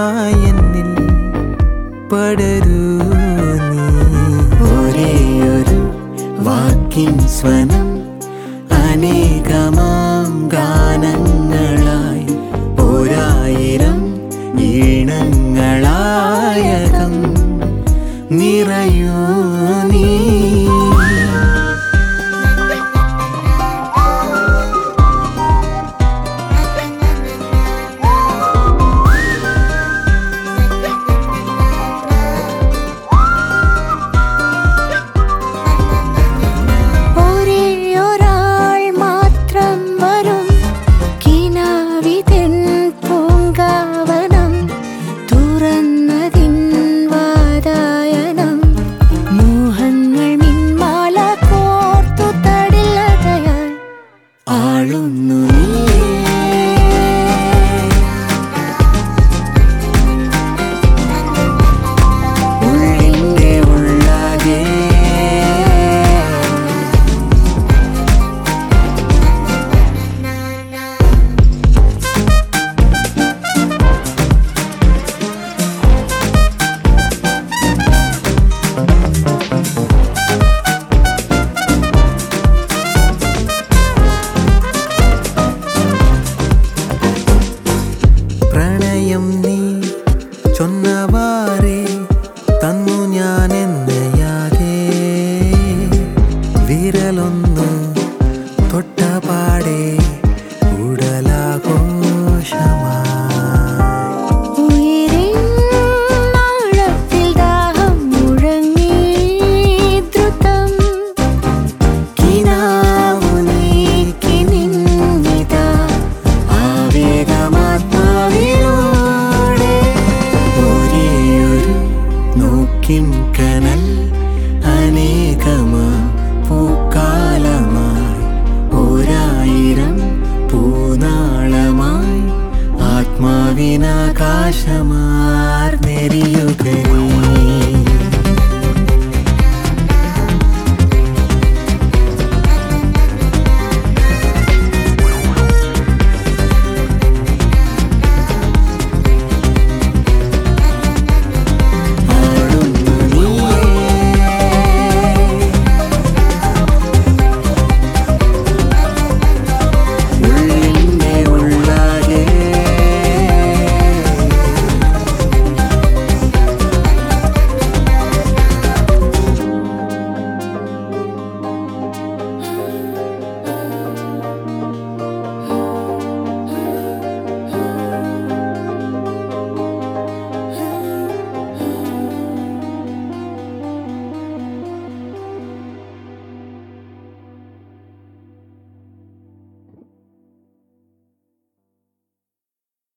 എന്നിൽ പടരൂ നീ ഒരേയൊരു വാക്കിൻ സ്വനം അനേകമാം ഗാനങ്ങളായി ഒരായിരം ഈണങ്ങളായകം നിറയൂ നീ ഒരേ ഒരാൾ മാത്രം വരും കിനാവിതൻ പൂങ്കാവനം തുറന്നതിൻ വാതായനം മോഹങ്ങൾ മിന്മാല കോർത്തു തടില്ലതയായി ആളുന്നു നീ ഉള്ളിൻ്റെ ഉള്ളാകെ പ്രണയം നീ ചൊന്നവാറേ തന്നു ഞാൻ എന്നയാകെ വിരലൊന്നു തൊട്ടപാടെ ഉടലാഘോഷമായി ഉയരിൻ ആഴത്തിൽ ദാഹം മുഴങ്ങി ദ്രുതം കിനാവു നീക്കി നിന്നിതാ ആവേഗമാത്മാവിലൂടെ ഒരേയൊരു നോക്കിൻ കനൽ അനേകമാ പൂക്കാലമായി ഒരായിരം പൂനാളമായി ആത്മാവിനാകാശമാർ നെരിയുകയും